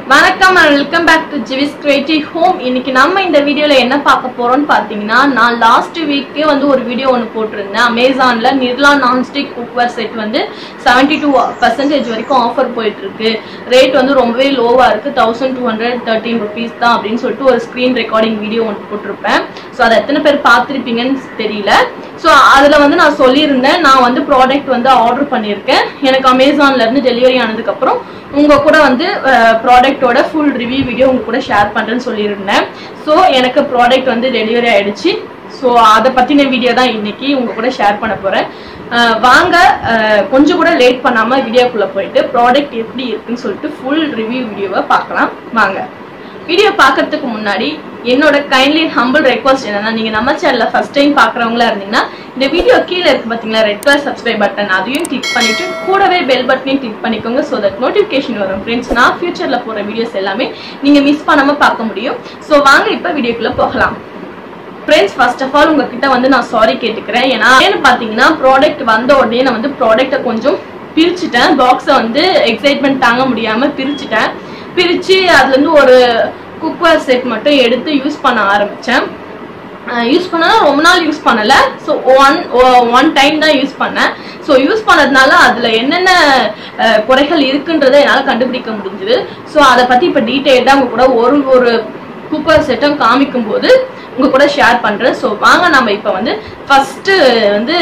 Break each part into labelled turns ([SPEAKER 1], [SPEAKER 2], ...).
[SPEAKER 1] வணக்கம் and welcome back to GV's creative home இன்னைக்கு நம்ம இந்த வீடியோல என்ன பார்க்க போறோம்னு பார்த்தீங்கன்னா நான் லாஸ்ட் வீக்கே வந்து ஒரு வீடியோ ஒன்று போட்டிருந்தேன் அமேசான்ல நிர்லா நான்ஸ்டிக் குக்வேர் செட் வந்து செவன்டி டூ பர்சன்டேஜ் வரைக்கும் ஆஃபர் போயிட்டு இருக்கு ரேட் வந்து ரொம்பவே லோவா இருக்கு thousand two hundred thirteen rupees தான் அப்படின்னு சொல்லிட்டு ஒரு ஸ்க்ரீன் ரெக்கார்டிங் வீடியோ ஒன்று போட்டிருப்பேன் ஸோ அதை எத்தனை பேர் பார்த்துருப்பீங்கன்னு தெரியல ஸோ அதில் வந்து நான் சொல்லியிருந்தேன் நான் வந்து ப்ராடக்ட் வந்து ஆர்டர் பண்ணியிருக்கேன் எனக்கு அமேசான்ல இருந்து டெலிவரி ஆனதுக்கப்புறம் உங்க கூட வந்து ப்ராடக்ட்டோட ஃபுல் ரிவ்யூ வீடியோ உங்க கூட ஷேர் பண்றேன்னு சொல்லியிருந்தேன் ஸோ எனக்கு ப்ராடக்ட் வந்து டெலிவரி ஆயிடுச்சு ஸோ அதை பத்தின வீடியோ தான் இன்னைக்கு உங்க கூட ஷேர் பண்ண போறேன் அஹ் வாங்க அஹ் கொஞ்சம் கூட லேட் பண்ணாம வீடியோக்குள்ள போயிட்டு ப்ராடக்ட் எப்படி இருக்குன்னு சொல்லிட்டு ஃபுல் ரிவ்யூ வீடியோவை பார்க்கலாம் வாங்க வீடியோ பார்க்கறதுக்கு முன்னாடி என்னோட கைண்ட்லி ஹம்பிள் ரெக்வஸ்ட் என்னன்னா நீங்க நம்ம சேனல்ல ஃபர்ஸ்ட் டைம் பாக்குறவங்களா இருந்தீங்கன்னா இந்த வீடியோ கீழே இருக்கு பாத்தீங்களா ரெட் கலர் சப்ஸ்கிரைப் பட்டன் அதையும் கிளிக் பண்ணிட்டு கூடவே பெல் பட்டனையும் கிளிக் பண்ணிக்கோங்க ஸோ தட் நோட்டிஃபிகேஷன் வரும் ஃப்ரெண்ட்ஸ் நான் ஃபியூச்சர்ல போற வீடியோஸ் எல்லாமே நீங்க மிஸ் பண்ணாம பார்க்க முடியும் ஸோ வாங்க இப்போ வீடியோக்குள்ள போகலாம் ஃப்ரெண்ட்ஸ் ஃபர்ஸ்ட் ஆஃப் ஆல் உங்ககிட்ட வந்து நான் சாரி கேட்டுக்கிறேன் ஏன்னா ஏன்னு பார்த்தீங்கன்னா ப்ராடக்ட் வந்த உடனே நான் வந்து ப்ராடக்ட்டை கொஞ்சம் பிரிச்சுட்டேன் பாக்ஸை வந்து எக்ஸைட்மெண்ட் தாங்க முடியாமல் பிரிச்சுட்டேன் பிரித்து அதுலேருந்து ஒரு குக்வேர் செட் மட்டும் எடுத்து யூஸ் பண்ண ஆரம்பித்தேன் யூஸ் பண்ணா ரொம்ப நாள் யூஸ் பண்ணல ஸோ ஒன் ஒன் டைம் தான் யூஸ் பண்ணேன் ஸோ யூஸ் பண்ணதுனால அதில் என்னென்ன அஹ், குறைகள் இருக்குன்றதை என்னால் கண்டுபிடிக்க முடிஞ்சுது ஸோ அதை பற்றி இப்போ டீட்டெயில்டாக உங்க கூட ஒரு ஒரு குக்கர் செட்டும் காமிக்கும் போது உங்க கூட ஷேர் பண்றேன் ஸோ வாங்க நம்ம இப்போ வந்து ஃபர்ஸ்ட் வந்து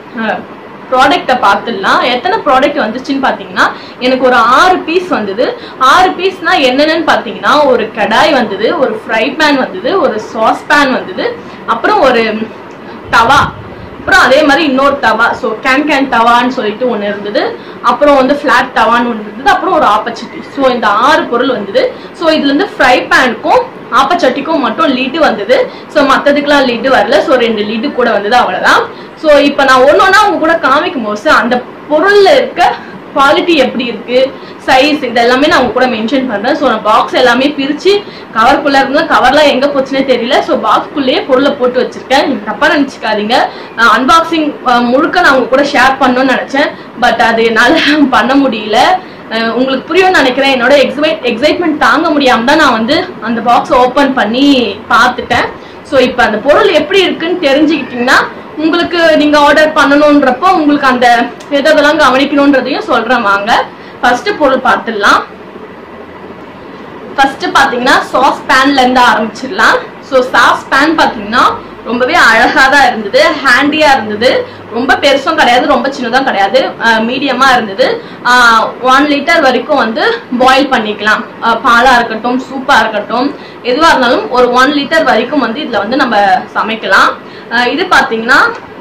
[SPEAKER 1] ப்ராடக்டை பார்த்துடலாம் எத்தனை ப்ராடக்ட் வந்துச்சுன்னு பார்த்தீங்கன்னா எனக்கு ஒரு ஆறு பீஸ் வந்தது ஆறு பீஸ்னா என்னென்னு பார்த்தீங்கன்னா ஒரு கடாய் வந்தது ஒரு ஃப்ரை பேன் வந்தது ஒரு சாஸ் பேன் வந்தது அப்புறம் ஒரு தவா அப்புறம் அதே மாதிரி இன்னொரு தவா ஸோ கேன் கேன் தவான்னு சொல்லிட்டு ஒன்று இருந்தது அப்புறம் வந்து ஃப்ளாட் தவான்னு ஒன்று இருந்தது அப்புறம் ஒரு ஆப்பச்சட்டி ஸோ இந்த ஆறு பொருள் வந்தது ஸோ இதுலேருந்து ஃப்ரை பேனுக்கும் ஆப்பச்சட்டிக்கும் மட்டும் லீடு வந்தது ஸோ மற்றதுக்கெல்லாம் லீடு வரல ஸோ ரெண்டு லீடு கூட வந்தது அவ்வளோதான் ஸோ இப்போ நான் ஒன்று ஒன்றா உங்க கூட காமிக்கும் போது அந்த பொருளில் இருக்க குவாலிட்டி எப்படி இருக்கு சைஸ் இது எல்லாமே நான் உங்க கூட மென்ஷன் பண்றேன் ஸோ நான் பாக்ஸ் எல்லாமே பிரிச்சு கவர்க்குள்ள இருந்தா கவர்லாம் எங்க போச்சுன்னே தெரியல ஸோ பாக்ஸ்க்குள்ளேயே பொருளை போட்டு வச்சிருக்கேன் நீங்க தப்பா நினைச்சுக்காதீங்க அன்பாக்சிங் முழுக்க நான் உங்க கூட ஷேர் பண்ணணும்னு நினைச்சேன் பட் அது என்னால பண்ண முடியல அஹ் உங்களுக்கு புரியும்னு நினைக்கிறேன் என்னோட எக்ஸைட் எக்ஸைட்மெண்ட் தாங்க முடியாம தான் நான் வந்து அந்த பாக்ஸ் ஓபன் பண்ணி பார்த்துட்டேன் ஸோ இப்போ அந்த பொருள் எப்படி இருக்குன்னு தெரிஞ்சுக்கிட்டீங்கன்னா உங்களுக்கு நீங்க ஆர்டர் பண்ணணுன்றப்போ உங்களுக்கு அந்த எதெல்லாம் கவனிக்கணுன்றதையும் சொல்றேன் வாங்க ஃபர்ஸ்ட் பொருள் பார்த்துடலாம் ஃபர்ஸ்ட் பாத்தீங்கன்னா சாஸ் பேன்ல இருந்து ஆரம்பிச்சிடலாம் ஸோ சாஸ் பேன் பாத்தீங்கன்னா ரொம்பவே அழகா தான் இருந்தது ஹேண்டியா இருந்தது ரொம்ப பெருசும் கிடையாது ரொம்ப சின்னதும் கிடையாது மீடியமா இருந்தது ஒன் லிட்டர் வரைக்கும் வந்து பாயில் பண்ணிக்கலாம் அஹ் பாலா இருக்கட்டும் சூப்பா இருக்கட்டும் எதுவா இருந்தாலும் ஒரு ஒன் லிட்டர் வரைக்கும் வந்து இதுல வந்து நம்ம சமைக்கலாம் அஹ் இது பாத்தீங்கன்னா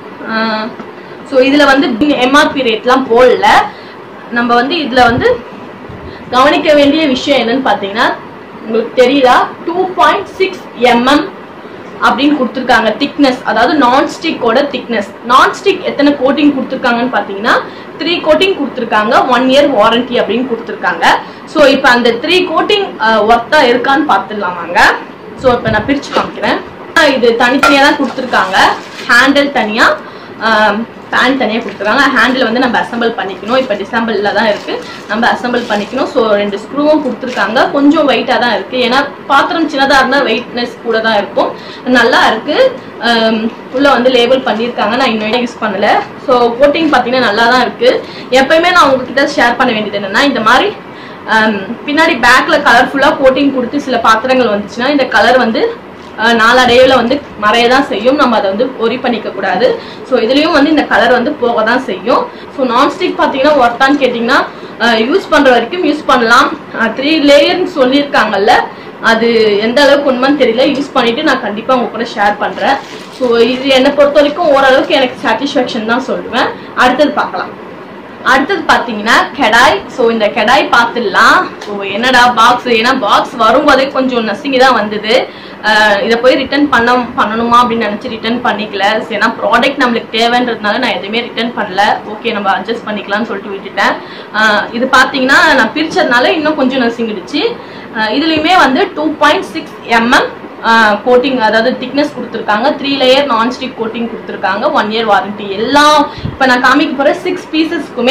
[SPEAKER 1] ஸோ இதுல வந்து எம்ஆர்பி ரேட்லாம் போடல நம்ம வந்து இதுல வந்து கவனிக்க வேண்டிய விஷயம் என்னன்னு பாத்தீங்கன்னா உங்களுக்கு தெரியுதா டூ பாயிண்ட் சிக்ஸ் எம்எம் அப்படின்னு கொடுத்துருக்காங்க திக்னஸ் அதாவது நான்ஸ்டிக்கோட திக்னஸ் நான்ஸ்டிக் எத்தனை கோட்டிங் கொடுத்துருக்காங்கன்னு பார்த்தீங்கன்னா த்ரீ கோட்டிங் கொடுத்துருக்காங்க ஒன் இயர் வாரண்டி அப்படின்னு கொடுத்துருக்காங்க ஸோ இப்போ அந்த த்ரீ கோட்டிங் ஒர்த்தா இருக்கான்னு பார்த்துடலாம் வாங்க ஸோ இப்போ நான் பிரித்து காமிக்கிறேன் ஆஹ் இது தனித்தனியாக தான் கொடுத்துருக்காங்க ஹேண்டில் தனியாக பேன் தனியாக கொடுத்துருக்காங்க ஹேண்டில் வந்து நம்ம அசம்பிள் பண்ணிக்கணும் இப்போ டிசம்பிளில் தான் இருக்குது நம்ம அசம்பிள் பண்ணிக்கணும் ஸோ ரெண்டு ஸ்க்ரூவும் கொடுத்துருக்காங்க கொஞ்சம் வெயிட்டாக தான் இருக்குது ஏன்னா பாத்திரம் சின்னதாக இருந்தால் வெயிட்னஸ் கூட தான் இருக்கும் நல்லா இருக்குது உள்ளே வந்து லேபிள் பண்ணியிருக்காங்க நான் இன்னும் யூஸ் பண்ணல ஸோ கோட்டிங் பார்த்தீங்கன்னா நல்லா தான் இருக்குது எப்பயுமே நான் உங்ககிட்ட ஷேர் பண்ண வேண்டியது என்னென்னா இந்த மாதிரி ஆம், பின்னாடி பேக்ல கலர்ஃபுல்லா கோட்டிங் கொடுத்து சில பாத்திரங்கள் வந்துச்சுன்னா இந்த கலர் வந்து அஹ், நாளடைவுல வந்து மறைய தான் செய்யும் நம்ம அதை வந்து ஒரி பண்ணிக்க கூடாது ஸோ இதுலயும் வந்து இந்த கலர் வந்து போக தான் செய்யும் ஸோ நான்ஸ்டிக் பார்த்தீங்கன்னா ஒர்த்தான்னு கேட்டிங்கன்னா யூஸ் பண்ற வரைக்கும் யூஸ் பண்ணலாம் த்ரீ லேயர்னு சொல்லியிருக்காங்கல்ல அது எந்த அளவுக்கு உண்மைன்னு தெரியல யூஸ் பண்ணிட்டு நான் கண்டிப்பா உங்க கூட ஷேர் பண்றேன் ஸோ இது என்னை பொறுத்த வரைக்கும் ஓரளவுக்கு எனக்கு சாட்டிஸ்ஃபேக்ஷன் தான் சொல்லுவேன் அடுத்தது பார்க்கலாம் அடுத்தது பாத்தீங்கன்னா கெடாய் ஸோ இந்த கெடாய் பார்த்துடலாம் ஸோ என்னடா பாக்ஸ் ஏன்னா பாக்ஸ் வரும்போதே கொஞ்சம் நசுங்கி தான் வந்தது அஹ் இதை போய் ரிட்டர்ன் பண்ண பண்ணணுமா அப்படின்னு நினச்சி ரிட்டர்ன் பண்ணிக்கல சரி, ஏன்னா ப்ராடக்ட் நம்மளுக்கு தேவைன்றதுனால நான் எதுவுமே ரிட்டர்ன் பண்ணல ஓகே நம்ம அட்ஜஸ்ட் பண்ணிக்கலாம்னு சொல்லிட்டு விட்டுட்டேன் அஹ் இது பார்த்தீங்கன்னா நான் பிரிச்சதுனால இன்னும் கொஞ்சம் நசுங்கிடுச்சு அஹ் இதுலயுமே வந்து two point six mm coating அதாவது திக்னஸ் கொடுத்துருக்காங்க த்ரீ லேயர் நான்ஸ்டிக் கோட்டிங் கொடுத்துருக்காங்க ஒன் இயர் வாரண்டி எல்லாம் இப்போ நான் காமிக்க போகிற சிக்ஸ் பீசஸ்க்குமே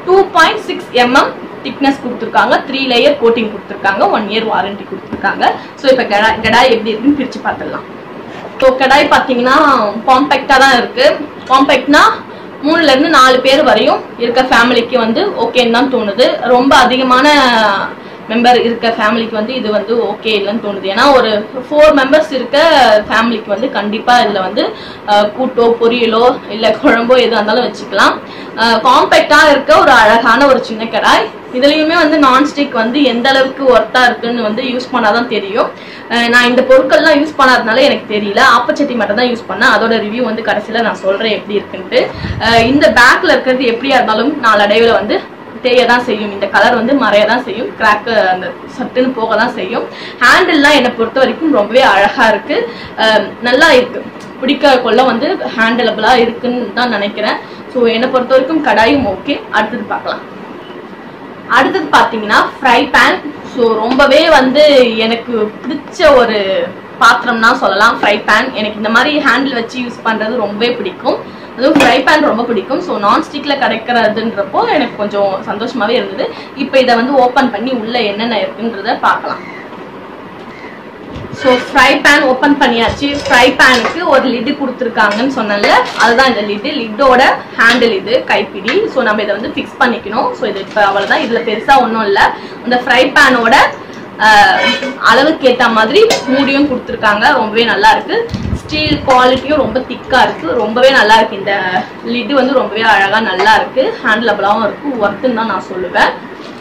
[SPEAKER 1] two point six mm thickness கொடுத்துருக்காங்க த்ரீ லேயர் கோட்டிங் கொடுத்துருக்காங்க ஒன் இயர் வாரண்டி கொடுத்துருக்காங்க ஸோ இப்போ கடாய் கடாய் எப்படி இருக்குன்னு பிரித்து பார்த்துடலாம் ஸோ கடாய் பார்த்தீங்கன்னா காம்பேக்டாக தான் இருக்கு காம்பேக்ட்னா மூணுல இருந்து நாலு பேர் வரையும் இருக்க ஃபேமிலிக்கு வந்து ஓகேன்னு தான் தோணுது ரொம்ப அதிகமான மெம்பர் இருக்க ஃபேமிலிக்கு வந்து இது வந்து ஓகே இல்லைன்னு தோணுது ஏன்னா ஒரு ஃபோர் மெம்பர்ஸ் இருக்க ஃபேமிலிக்கு வந்து கண்டிப்பா இதுல வந்து அஹ், கூட்டோ பொரியலோ இல்ல குழம்போ எதுவாக இருந்தாலும் வச்சுக்கலாம் காம்பேக்டா இருக்க ஒரு அழகான ஒரு சின்ன கடாய் இதுலயுமே வந்து நான்ஸ்டிக் வந்து எந்த அளவுக்கு ஒர்த்தா இருக்குன்னு வந்து யூஸ் பண்ணாதான் தெரியும் அஹ் நான் இந்த பொருட்கள்லாம் யூஸ் பண்ணாதனால எனக்கு தெரியல ஆப்பச்சட்டி மட்டும் தான் யூஸ் பண்ணேன் அதோட ரிவ்யூ வந்து கடைசியில நான் சொல்றேன் எப்படி இருக்குன்ட்டு அஹ் இந்த பேக்ல இருக்கிறது எப்படியா இருந்தாலும் நாளடைவுல வந்து தேய தான் செய்யும் இந்த கலர் வந்து மறைய தான் செய்யும் கிராக் அந்த சட்டுன்னு போக தான் செய்யும் ஹேண்டில்லாம் என்னை பொறுத்த வரைக்கும் ரொம்பவே அழகா இருக்கு அஹ் நல்லா இருக்கு பிடிக்க கொள்ள வந்து ஹேண்டிலபிளா இருக்குன்னு தான் நினைக்கிறேன் ஸோ என்னை பொறுத்த வரைக்கும் கடாயும் ஓகே அடுத்தது பார்க்கலாம் அடுத்தது பார்த்தீங்கன்னா ஃப்ரை பேன் ஸோ ரொம்பவே வந்து எனக்கு பிடிச்ச ஒரு பாத்திரம்னா சொல்லலாம் ஃப்ரை பேன் எனக்கு இந்த மாதிரி ஹேண்டில் வச்சு யூஸ் பண்ணுறது ரொம்பவே பிடிக்கும் அதுவும் ஃப்ரை பேன் ரொம்ப பிடிக்கும் ஸோ நான்ஸ்டிக்ல கிடைக்கிறதுன்றப்போ எனக்கு கொஞ்சம் சந்தோஷமாவே இருந்தது இப்போ இதை வந்து ஓப்பன் பண்ணி உள்ள என்னென்ன இருக்குன்றத பார்க்கலாம் ஸோ ஃப்ரை பேன் ஓப்பன் பண்ணியாச்சு ஃப்ரை பேனுக்கு ஒரு லிட்டு கொடுத்துருக்காங்கன்னு சொன்னேன்ல அதுதான் இந்த லிட்டு லிட்டோட ஹேண்டில் இது கைப்பிடி ஸோ நம்ம இதை வந்து ஃபிக்ஸ் பண்ணிக்கணும் ஸோ இது இப்போ அவ்வளோதான் இதில் பெருசாக ஒன்றும் இல்லை இந்த ஃப்ரை பேனோட அளவுக்கு ஏற்ற மாதிரி மூடியும் கொடுத்துருக்காங்க ரொம்பவே நல்லா இருக்கு ஸ்டீல் குவாலிட்டியும் ரொம்ப திக்கா இருக்கு ரொம்பவே நல்லா இருக்கு இந்த லிட்டு வந்து ரொம்பவே அழகா நல்லா இருக்கு ஹேண்ட்லபிளாகவும் இருக்கு ஒர்த்துன்னு தான் நான் சொல்லுவேன்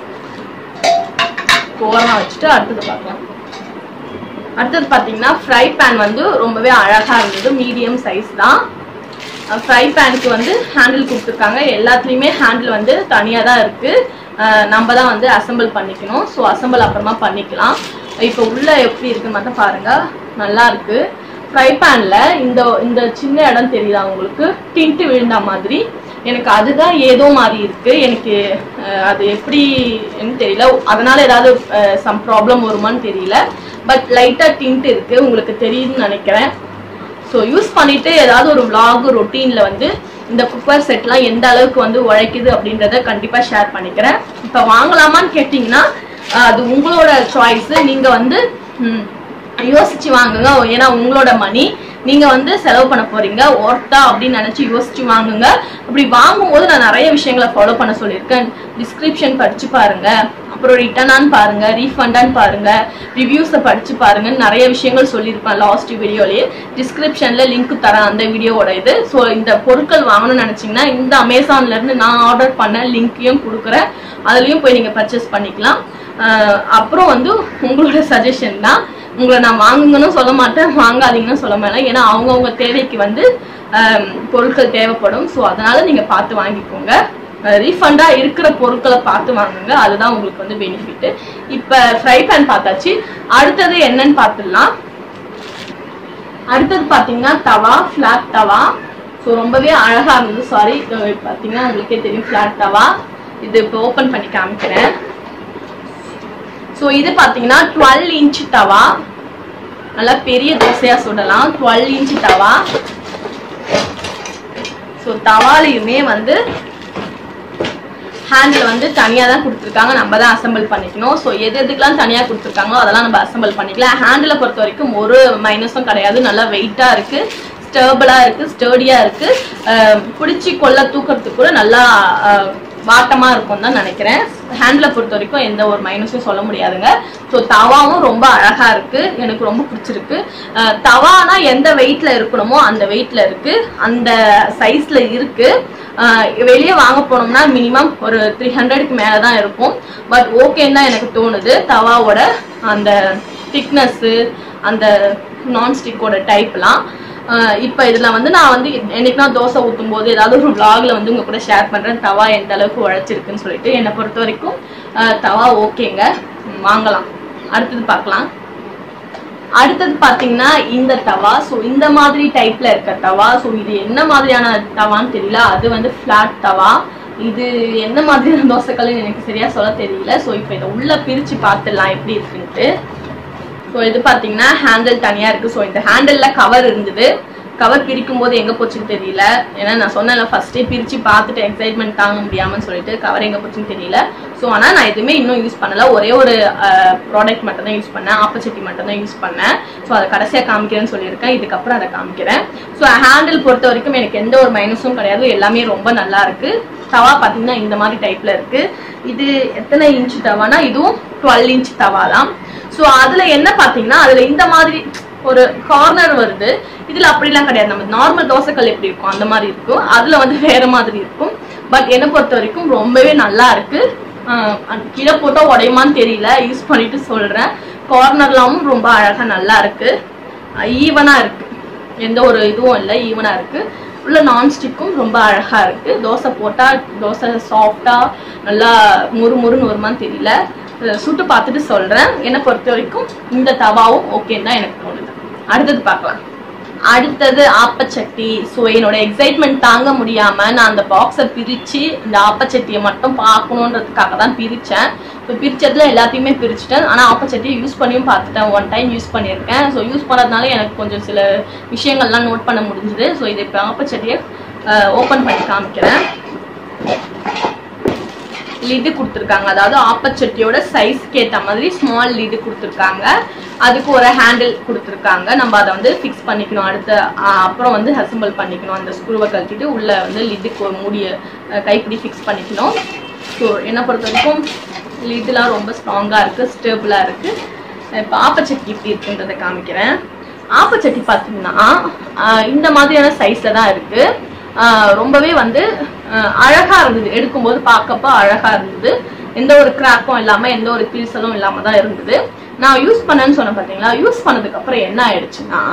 [SPEAKER 1] ஓரமா வச்சுட்டு அடுத்தது பார்க்கலாம் அடுத்தது பார்த்தீங்கன்னா ஃப்ரை பேன் வந்து ரொம்பவே அழகா இருந்தது மீடியம் சைஸ் தான் ஃப்ரை பேனுக்கு வந்து ஹேண்டில் கொடுத்துருக்காங்க எல்லாத்துலேயுமே ஹேண்டில் வந்து தனியாக தான் இருக்கு அஹ் நம்ம தான் வந்து அசெம்பிள் பண்ணிக்கணும் ஸோ அசெம்பிள் அப்புறமா பண்ணிக்கலாம் இப்போ உள்ள எப்படி இருக்குன்னு மட்டும் பாருங்க நல்லா இருக்கு ஃப்ரை பேன்ல இந்த இந்த சின்ன இடம் தெரியுதா உங்களுக்கு டின்ட்டு விழுந்த மாதிரி எனக்கு அதுதான் ஏதோ மாதிரி இருக்கு எனக்கு அஹ், அது எப்படின்னு தெரியல அதனால ஏதாவது சம் ப்ராப்ளம் வருமான்னு தெரியல பட் லைட்டா டிண்ட் இருக்கு உங்களுக்கு தெரியுதுன்னு நினைக்கிறேன் ஸோ யூஸ் பண்ணிட்டு ஏதாவது ஒரு vlog ரொட்டீன்ல வந்து இந்த குக்கர் செட்லாம் எந்த அளவுக்கு வந்து உழைக்குது அப்படின்றத கண்டிப்பா ஷேர் பண்ணிக்கிறேன் இப்போ வாங்கலாமான்னு கேட்டிங்கன்னா அஹ், அது உங்களோட சாய்ஸ் நீங்க வந்து ம், யோசிச்சு வாங்குங்க ஏன்னா உங்களோட மணி நீங்க வந்து செலவு பண்ண போறீங்க ஒர்த்தா அப்படின்னு நினைச்சு யோசிச்சு வாங்குங்க அப்படி வாங்கும்போது நான் நிறைய விஷயங்களை ஃபாலோ பண்ண சொல்லியிருக்கேன் டிஸ்கிரிப்ஷன் படிச்சு பாருங்க அப்புறம் ரிட்டர்னான்னு பாருங்க ரீஃபண்டான்னு பாருங்க ரிவ்யூஸை படிச்சு பாருங்கன்னு நிறைய விஷயங்கள் சொல்லியிருப்பேன் லாஸ்ட் வீடியோலயே டிஸ்கிரிப்ஷன்ல லிங்க் தரேன் அந்த வீடியோவோட இது ஸோ இந்த பொருட்கள் வாங்கணும்னு நினைச்சீங்கன்னா இந்த அமேசான்ல இருந்து நான் ஆர்டர் பண்ண லிங்க்கையும் கொடுக்குறேன் அதுலயும் போய் நீங்க பர்ச்சேஸ் பண்ணிக்கலாம் அஹ் அப்புறம் வந்து உங்களோட சஜஷன் தான் உங்களை நான் வாங்குங்கன்னு சொல்ல மாட்டேன் வாங்காதீங்கன்னு சொல்ல மாட்டேன் ஏன்னா அவங்கவுங்க தேவைக்கு வந்து அஹ், பொருட்கள் தேவைப்படும் ஸோ அதனால நீங்க பார்த்து வாங்கிக்கோங்க ரீஃபண்டா இருக்கிற பொருட்களை பார்த்து வாங்குங்க அதுதான் உங்களுக்கு வந்து பெனிஃபிட் இப்ப ஃப்ரை பேன் பார்த்தாச்சு அடுத்தது என்னன்னு பார்த்துடலாம் அடுத்தது பாத்தீங்கன்னா தவா ஃபிளாட் தவா ஸோ ரொம்பவே அழகா இருந்தது சாரி பாத்தீங்கன்னா உங்களுக்கே தெரியும் ஃபிளாட் தவா இது இப்போ ஓபன் பண்ணி காமிக்கிறேன் ஸோ இது பாத்தீங்கன்னா டுவெல் இன்ச் தவா நல்லா பெரிய தோசையா சுடலாம் டுவெல் இன்ச் தவா ஸோ தவாலையுமே வந்து ஹேண்டில் வந்து தனியாக தான் கொடுத்துருக்காங்க நம்ம தான் அசெம்பிள் பண்ணிக்கணும் ஸோ எது எதுக்கெல்லாம் தனியாக கொடுத்துருக்காங்களோ அதெல்லாம் நம்ம அசெம்பிள் பண்ணிக்கலாம் ஹேண்டில் பொறுத்த வரைக்கும் ஒரு மைனஸும் கிடையாது நல்லா வெயிட்டாக இருக்குது ஸ்டேபிளாக இருக்குது ஸ்டேடியாக இருக்குது பிடிச்சி கொள்ள தூக்கிறதுக்கு கூட நல்லா அஹ், வாட்டமா இருக்கும் தான் நினைக்கிறேன் ஹேண்ட்ல பொறுத்த வரைக்கும் எந்த ஒரு மைனஸும் சொல்ல முடியாதுங்க ஸோ தவாவும் ரொம்ப அழகா இருக்கு எனக்கு ரொம்ப பிடிச்சிருக்கு அஹ் தவானா எந்த வெயிட்ல இருக்கணுமோ அந்த வெயிட்ல இருக்கு அந்த சைஸ்ல இருக்கு அஹ் வெளியே வாங்க போனோம்னா மினிமம் ஒரு த்ரீ ஹண்ட்ரடுக்கு மேலே தான் இருக்கும் பட் ஓகேன்னு தான் எனக்கு தோணுது தவாவோட அந்த திக்னஸ்ஸு அந்த நான்ஸ்டிக்கோட டைப்லாம் இப்போ இதில் வந்து நான் வந்து என்னைக்குனா தோசை ஊற்றும் போது ஏதாவது ஒரு vlogல வந்து உங்க கூட ஷேர் பண்ணுறேன் தவா எந்த அளவுக்கு உழைச்சிருக்குன்னு சொல்லிட்டு என்னை பொறுத்த வரைக்கும் அஹ் தவா ஓகேங்க ம், வாங்கலாம் அடுத்தது பார்க்கலாம் அடுத்தது பாத்தீங்கன்னா இந்த தவா ஸோ இந்த மாதிரி டைப்ல இருக்க தவா ஸோ இது என்ன மாதிரியான தவான்னு தெரியல அது வந்து ஃபிளாட் தவா இது என்ன மாதிரியான தோசைக்கல்னு எனக்கு சரியா சொல்ல தெரியல ஸோ இப்போ இதை உள்ள பிரிச்சு பார்த்துடலாம் எப்படி இருக்குன்ட்டு ஸோ இது பார்த்தீங்கன்னா ஹேண்டில் தனியாக இருக்குது ஸோ இந்த ஹேண்டிலில் கவர் இருந்தது கவர் பிரிக்கும் போது எங்க போச்சுன்னு தெரியல ஏன்னா நான் சொன்னேன்ல ஃபர்ஸ்டே பிரிச்சு பார்த்துட்டு எக்ஸைட்மெண்ட் தாங்க முடியாமன்னு சொல்லிட்டு கவர் எங்க போச்சுன்னு தெரியல ஸோ ஆனா நான் எதுவுமே இன்னும் யூஸ் பண்ணல ஒரே ஒரு ப்ராடக்ட் மட்டும் தான் யூஸ் பண்ணேன் ஆப்பர்ச்சுனிட்டி மட்டும் தான் யூஸ் பண்ணேன் ஸோ அதை கடைசியா காமிக்கிறேன்னு சொல்லியிருக்கேன் இதுக்கப்புறம் அதை காமிக்கிறேன் ஸோ ஹேண்டில் பொறுத்த வரைக்கும் எனக்கு எந்த ஒரு மைனஸும் கிடையாது எல்லாமே ரொம்ப நல்லா இருக்கு தவா பாத்தீங்கன்னா இந்த மாதிரி டைப்ல இருக்கு இது எத்தனை இன்ச் தவானா இதுவும் டுவெல் இன்ச் தவா தான் ஸோ அதுல என்ன பாத்தீங்கன்னா அதுல இந்த மாதிரி ஒரு கார்னர் வருது இதுல அப்படிலாம் கிடையாது நம்ம நார்மல் தோசைக்கல் எப்படி இருக்கும் அந்த மாதிரி இருக்கும் அதுல வந்து வேற மாதிரி இருக்கும் பட் என்னை பொறுத்த வரைக்கும் ரொம்பவே நல்லா இருக்கு ஆஹ் அந்த கீழே போட்டா உடையுமான்னு தெரியல யூஸ் பண்ணிட்டு சொல்றேன் கார்னர்லாம் ரொம்ப அழகா நல்லா இருக்கு ஈவனா இருக்கு எந்த ஒரு இதுவும் இல்லை ஈவனா இருக்கு உள்ள நான்ஸ்டிக்கும் ரொம்ப அழகா இருக்கு தோசை போட்டா தோசை சாஃப்டா நல்லா முறு முறுன்னு வருமான்னு தெரியல அஹ் சுட்டு பார்த்துட்டு சொல்றேன் என்னை பொறுத்த வரைக்கும் இந்த தவாவும் ஓகேன்னு தான் எனக்கு தோணுது அடுத்தது பார்க்கலாம் அடுத்தது ஆப்பச்சட்டி ஸோ என்னோட எக்ஸைட்மெண்ட் தாங்க முடியாம நான் அந்த பாக்ஸை பிரிச்சு இந்த ஆப்பச்சட்டியை மட்டும் பார்க்கணுன்றதுக்காக தான் பிரிச்சேன் ஸோ பிரிச்சதுல எல்லாத்தையுமே பிரிச்சுட்டேன் ஆனால் ஆப்பச்சட்டியை யூஸ் பண்ணியும் பார்த்துட்டேன் ஒன் டைம் யூஸ் பண்ணியிருக்கேன் ஸோ யூஸ் பண்ணதுனால எனக்கு கொஞ்சம் சில விஷயங்கள்லாம் நோட் பண்ண முடிஞ்சுது ஸோ இது இப்போ ஆப்பச்சட்டியை ஓப்பன் பண்ணி காமிக்கிறேன் லிடு கொடுத்துருக்காங்க அதாவது ஆப்பச்சட்டியோட சைஸ்க்கு ஏற்ற மாதிரி ஸ்மால் லிடு கொடுத்துருக்காங்க அதுக்கு ஒரு ஹேண்டில் கொடுத்துருக்காங்க நம்ம அதை வந்து ஃபிக்ஸ் பண்ணிக்கணும் அடுத்த ஆஹ் அப்புறம் வந்து அசம்பிள் பண்ணிக்கணும் அந்த ஸ்க்ரூவை கழட்டிட்டு உள்ள வந்து லிட்டுக்கு ஒரு மூடிய அஹ் கைப்பிடி ஃபிக்ஸ் பண்ணிக்கணும் ஸோ என்னை பொறுத்த வரைக்கும் லிட்டுலாம் ரொம்ப ஸ்ட்ராங்காக இருக்குது ஸ்டேபிளாக இருக்குது இப்போ ஆப்பச்சட்டி எப்படி இருக்குன்றதை காமிக்கிறேன் ஆப்பச்சட்டி பார்த்தீங்கன்னா ஆஹ் இந்த மாதிரியான சைஸில் தான் இருக்குது ஆஹ் ரொம்பவே வந்து ஆஹ் அழகா இருந்தது எடுக்கும்போது பார்க்கப்ப அழகா இருந்தது எந்த ஒரு கிராக்கும் இல்லாம எந்த ஒரு கிழிசலும் இல்லாம தான் இருந்தது நான் யூஸ் பண்ணேன்னு சொன்னேன் பாத்தீங்களா யூஸ் பண்ணதுக்கு அப்புறம் என்ன ஆயிடுச்சுன்னா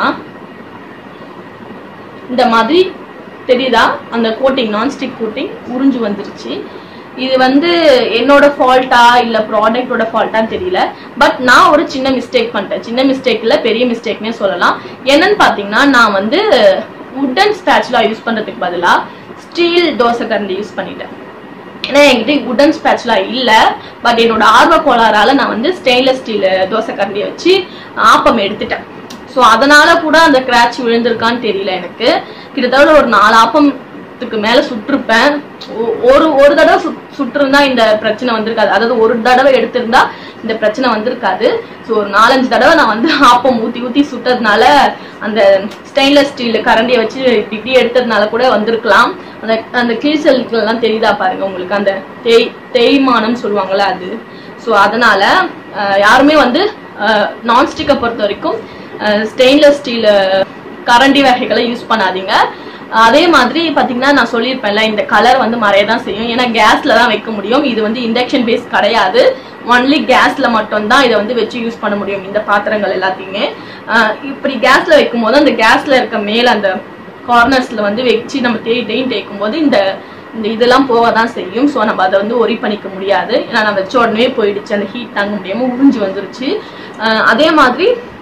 [SPEAKER 1] இந்த மாதிரி தெரியுதா அந்த கோட்டிங் நான்ஸ்டிக் கோட்டிங் உறிஞ்சு வந்துருச்சு இது வந்து என்னோட ஃபால்ட்டா இல்ல ப்ராடக்டோட ஃபால்ட்டான்னு தெரியல பட் நான் ஒரு சின்ன மிஸ்டேக் பண்ணிட்டேன் சின்ன மிஸ்டேக் இல்ல பெரிய மிஸ்டேக்னே சொல்லலாம் என்னன்னு பாத்தீங்கன்னா நான் வந்து உட்டன் ஸ்பேச்சுலா யூஸ் பண்றதுக்கு பதிலா ஸ்டீல் தோசை கரண்டி யூஸ் பண்ணிட்டேன் ஏன்னா என்கிட்ட உடன் ஸ்பேச்சுலா இல்ல பட் என்னோட ஆர்வ கோளாறால நான் வந்து ஸ்டெயின்லெஸ் ஸ்டீல் தோசை கரண்டியை வச்சு ஆப்பம் எடுத்துட்டேன் ஸோ அதனால கூட அந்த கிராச் விழுந்திருக்கான்னு தெரியல எனக்கு கிட்டத்தட்ட ஒரு நாலு ஆப்பத்துக்கு மேல சுட்டிருப்பேன் ஒ- ஒரு ஒரு தடவை சுட் சுட்டிருந்தா இந்த பிரச்சனை வந்திருக்காது அதாவது ஒரு தடவை எடுத்திருந்தா இந்த பிரச்சனை வந்திருக்காது ஸோ ஒரு நாலஞ்சு தடவை நான் வந்து ஆப்பம் ஊத்தி ஊத்தி சுட்டதுனால அந்த ஸ்டெயின்லெஸ் ஸ்டீல் கரண்டியை வச்சு இப்படி இப்படி எடுத்ததுனால கூட வந்திருக்கலாம் அந்த அந்த கிழிசல்கள்லாம் தெரியுதா பாருங்க உங்களுக்கு அந்த தேய் தேய்மானம் சொல்லுவாங்கல்ல அது ஸோ அதனால அஹ், யாருமே வந்து நான்ஸ்டிக்கை பொறுத்த வரைக்கும் ஸ்டெயின்லெஸ் ஸ்டீல் கரண்டி வகைகளை யூஸ் பண்ணாதீங்க அதே மாதிரி பாத்தீங்கன்னா நான் சொல்லியிருப்பேன்ல இந்த கலர் வந்து மறைய தான் செய்யும் ஏன்னா கேஸ்ல தான் வைக்க முடியும் இது வந்து இண்டக்ஷன் பேஸ் கிடையாது ஒன்லி கேஸ்ல மட்டும்தான் இதை வந்து வச்சு யூஸ் பண்ண முடியும் இந்த பாத்திரங்கள் எல்லாத்தையுமே அஹ் இப்படி கேஸ்ல வைக்கும் போது அந்த கேஸ்ல இருக்க மேல அந்த கார்னர்ஸ்ல வந்து வச்சு நம்ம தேய் தேயும் தேய்க்கும் போது இந்த இந்த இதெல்லாம் போக தான் செய்யும் ஸோ நம்ம அதை வந்து ஒரி பண்ணிக்க முடியாது ஏன்னா நான் வச்ச உடனே போயிடுச்சு அந்த ஹீட் தாங்க முடியாம உறிஞ்சு வந்துருச்சு அஹ் அதே மாதிரி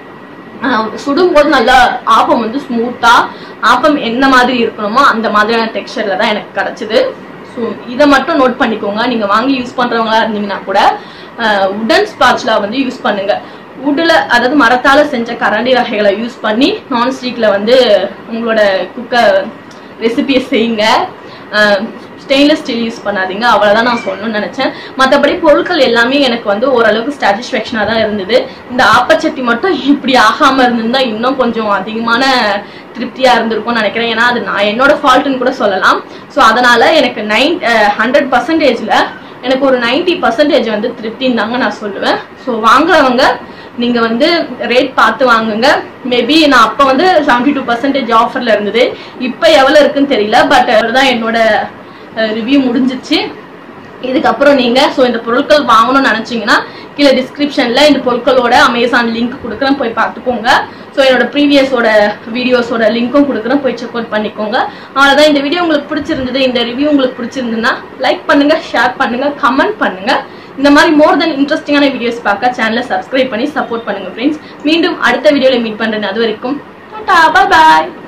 [SPEAKER 1] ஆஹ் சுடும்போது நல்லா ஆப்பம் வந்து ஸ்மூத்தா ஆப்பம் என்ன மாதிரி இருக்கணுமோ அந்த மாதிரியான டெக்ஸ்சர்ல தான் எனக்கு கிடைச்சது ஸோ இதை மட்டும் நோட் பண்ணிக்கோங்க நீங்க வாங்கி யூஸ் பண்றவங்களா இருந்தீங்கன்னா கூட உடன் ஸ்பாட்ச்ல வந்து யூஸ் பண்ணுங்க உட்ல அதாவது மரத்தால செஞ்ச கரண்டி வகைகளை யூஸ் பண்ணி நான்ஸ்டிக்ல வந்து உங்களோட குக்கர் ரெசிபியை செய்யுங்க ஸ்டெயின்லெஸ் ஸ்டீல் யூஸ் பண்ணாதீங்க அவ்வளவுதான் நான் சொல்லணும்னு நினைச்சேன் மற்றபடி பொருட்கள் எல்லாமே எனக்கு வந்து ஓரளவுக்கு சாட்டிஸ்ஃபேக்ஷனாக தான் இருந்தது இந்த ஆப்பச்சட்டி மட்டும் இப்படி ஆகாம இருந்திருந்தா இன்னும் கொஞ்சம் அதிகமான திருப்தியா இருந்திருக்கும்னு நினைக்கிறேன் ஏன்னா அது நான் என்னோட ஃபால்ட்டுன்னு கூட சொல்லலாம் ஸோ அதனால எனக்கு நைன் ஹண்ட்ரட் பர்சன்டேஜ்ல எனக்கு ஒரு 90% பர்சன்டேஜ் வந்து திருப்தின்னு தாங்க நான் சொல்லுவேன் ஸோ வாங்குறவங்க நீங்க வந்து ரேட் பார்த்து வாங்குங்க மேபி நான் அப்ப வந்து 72% டூ பர்சன்டேஜ் ஆஃபர்ல இருந்தது இப்போ எவ்வளவு இருக்குன்னு தெரியல பட் தான் என்னோட ரிவ்யூ முடிஞ்சிச்சு இதுக்கப்புறம் நீங்க ஸோ இந்த பொருட்கள் வாங்கணும்னு நினைச்சீங்கன்னா கீழே டிஸ்கிரிப்ஷன்ல இந்த பொருட்களோட அமேசான் லிங்க் கொடுக்குறேன் போய் பார்த்துக்கோங்க ஸோ என்னோட ப்ரீவியஸோட வீடியோஸோட லிங்க்கும் கொடுக்குறேன் போய் செக் அவுட் பண்ணிக்கோங்க அவ்வளோதான் இந்த வீடியோ உங்களுக்கு பிடிச்சிருந்தது இந்த ரிவ்யூ உங்களுக்கு பிடிச்சிருந்ததுன்னா லைக் பண்ணுங்க ஷேர் பண்ணுங்க கமெண்ட் பண்ணுங்க இந்த மாதிரி மோர் தென் இன்ட்ரெஸ்டிங்கான வீடியோஸ் பார்க்க சேனலை சப்ஸ்கிரைப் பண்ணி சப்போர்ட் பண்ணுங்க ஃப்ரெண்ட்ஸ் மீண்டும் அடுத்த வீடியோவில் மீட் பண்றேன் அது வரைக்கும் பாய் பாய்